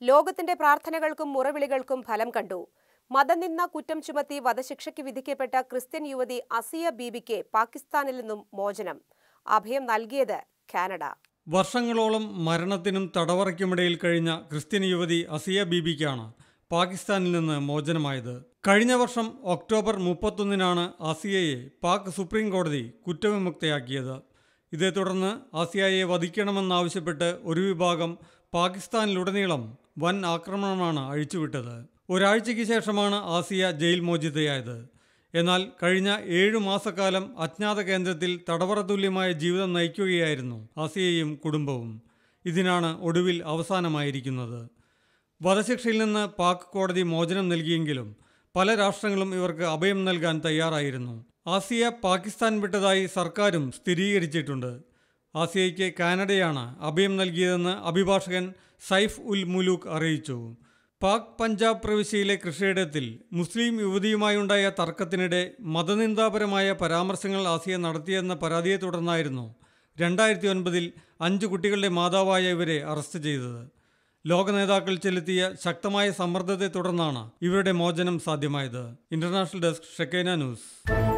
ലോകത്തിന്റെ പ്രാർത്ഥനകൾക്കും മുറവിളികൾക്കും ഫലം കണ്ടു മതനിന്ന കുറ്റം ചുമത്തി വധശിക്ഷയ്ക്ക് വിധിക്കപ്പെട്ട ക്രിസ്ത്യൻ യുവതി അസിയ ബീബിക്ക് പാകിസ്ഥാനിൽ നിന്നും മോചനം അഭയം നൽകിയത് കാനഡ വർഷങ്ങളോളം മരണത്തിനും തടവറയ്ക്കുമിടയിൽ കഴിഞ്ഞ ക്രിസ്ത്യൻ യുവതി അസിയ ബീബിക്കാണ് പാകിസ്ഥാനിൽ നിന്ന് മോചനമായത് കഴിഞ്ഞ വർഷം ഒക്ടോബർ മുപ്പത്തൊന്നിനാണ് ആസിയയെ പാക് സുപ്രീം കോടതി കുറ്റവിമുക്തയാക്കിയത് ഇതേ തുടർന്ന് ആസിയയെ വധിക്കണമെന്നാവശ്യപ്പെട്ട് ഒരു വിഭാഗം പാകിസ്ഥാനിലുടനീളം വൻ ആക്രമണമാണ് അഴിച്ചുവിട്ടത് ഒരാഴ്ചയ്ക്ക് ശേഷമാണ് ആസിയ ജയിൽ മോചിതയായത് എന്നാൽ കഴിഞ്ഞ ഏഴു മാസക്കാലം അജ്ഞാത കേന്ദ്രത്തിൽ തടവറ തുല്യമായ ജീവിതം നയിക്കുകയായിരുന്നു ആസിയയും കുടുംബവും ഇതിനാണ് ഒടുവിൽ അവസാനമായിരിക്കുന്നത് വധശിക്ഷയിൽ നിന്ന് പാക് കോടതി മോചനം നൽകിയെങ്കിലും പല രാഷ്ട്രങ്ങളും ഇവർക്ക് അഭയം നൽകാൻ തയ്യാറായിരുന്നു ആസിയ പാകിസ്ഥാൻ വിട്ടതായി സർക്കാരും സ്ഥിരീകരിച്ചിട്ടുണ്ട് ആസിയയ്ക്ക് കാനഡയാണ് അഭയം നൽകിയതെന്ന് അഭിഭാഷകൻ സൈഫ് ഉൽ മുലൂക്ക് അറിയിച്ചു പാക് പഞ്ചാബ് പ്രവിശ്യയിലെ കൃഷിയിടത്തിൽ മുസ്ലിം യുവതിയുമായുണ്ടായ തർക്കത്തിനിടെ മതനിന്ദാപരമായ പരാമർശങ്ങൾ ആസിയ നടത്തിയെന്ന പരാതിയെ തുടർന്നായിരുന്നു രണ്ടായിരത്തി ഒൻപതിൽ അഞ്ച് കുട്ടികളുടെ മാതാവായ ഇവരെ അറസ്റ്റ് ചെയ്തത് ലോക നേതാക്കൾ ചെലുത്തിയ ശക്തമായ സമ്മർദ്ദത്തെ തുടർന്നാണ് ഇവരുടെ മോചനം സാധ്യമായത് ഇന്റർനാഷണൽ ഡെസ്ക് ഷെക്കൈന ന്യൂസ്